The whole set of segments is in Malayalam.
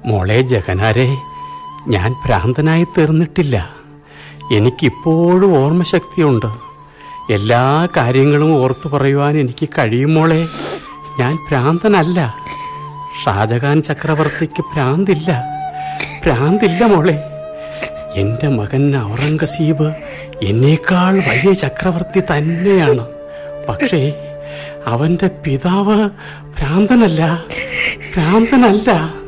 മോളെ ജഗനാരെ ഞാൻ ഭ്രാന്തനായി തീർന്നിട്ടില്ല എനിക്കിപ്പോഴും ഓർമ്മശക്തിയുണ്ട് എല്ലാ കാര്യങ്ങളും ഓർത്തു പറയുവാൻ എനിക്ക് കഴിയും മോളെ ഞാൻ ഭ്രാന്തനല്ല ഷാജഹാൻ ചക്രവർത്തിക്ക് ഭ്രാന്തില്ല ഭ്രാന്തില്ല മോളെ എന്റെ മകൻ ഔറംഗസീബ് എന്നേക്കാൾ വലിയ ചക്രവർത്തി തന്നെയാണ് പക്ഷേ അവന്റെ പിതാവ് ഭ്രാന്തനല്ല ഭ്രാന്തനല്ല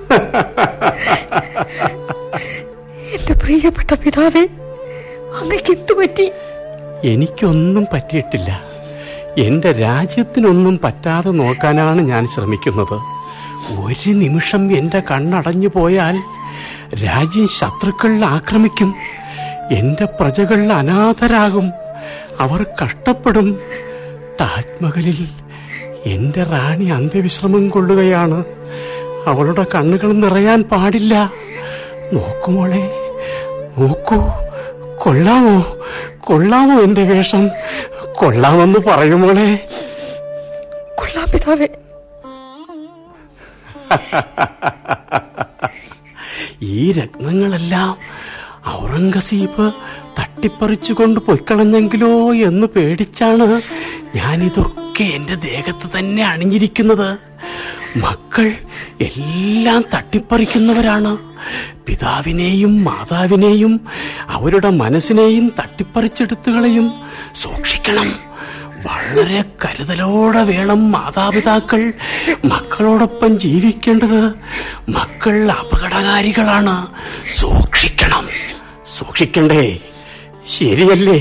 എന്റെ പ്രിയപ്പെട്ട പിതാവേ അങ്ങക്ക് എന്തു പറ്റി എനിക്കൊന്നും പറ്റിയിട്ടില്ല എന്റെ രാജ്യത്തിനൊന്നും പറ്റാതെ നോക്കാനാണ് ഞാൻ ശ്രമിക്കുന്നത് ഒരു നിമിഷം എന്റെ കണ്ണടഞ്ഞു പോയാൽ രാജ്യം ശത്രുക്കൾ ആക്രമിക്കും എന്റെ പ്രജകൾ അനാഥരാകും അവർ കഷ്ടപ്പെടും താജ്മഹലിൽ എന്റെ റാണി അന്ത്യവിശ്രമം കൊള്ളുകയാണ് അവളുടെ കണ്ണുകൾ നിറയാൻ പാടില്ല നോക്കുമോളെ നോക്കൂ കൊള്ളാമോ കൊള്ളാമോ എന്റെ വേഷം കൊള്ളാമെന്ന് പറയുമോളെ കൊള്ളാം പിതാവേ ഈ രത്നങ്ങളെല്ലാം ഔറംഗസീബ് തട്ടിപ്പറിച്ചുകൊണ്ട് പൊയ്ക്കളഞ്ഞെങ്കിലോ എന്ന് പേടിച്ചാണ് ഞാനിതൊക്കെ എന്റെ ദേഹത്ത് തന്നെ അണിഞ്ഞിരിക്കുന്നത് മക്കൾ എല്ലാം തട്ടിപ്പറിക്കുന്നവരാണ് പിതാവിനെയും മാതാവിനെയും അവരുടെ മനസ്സിനെയും തട്ടിപ്പറിച്ചെടുത്തു കളയും സൂക്ഷിക്കണം വളരെ കരുതലോടെ വേണം മാതാപിതാക്കൾ മക്കളോടൊപ്പം ജീവിക്കേണ്ടത് മക്കൾ അപകടകാരികളാണ് സൂക്ഷിക്കണം സൂക്ഷിക്കണ്ടേ ശരിയല്ലേ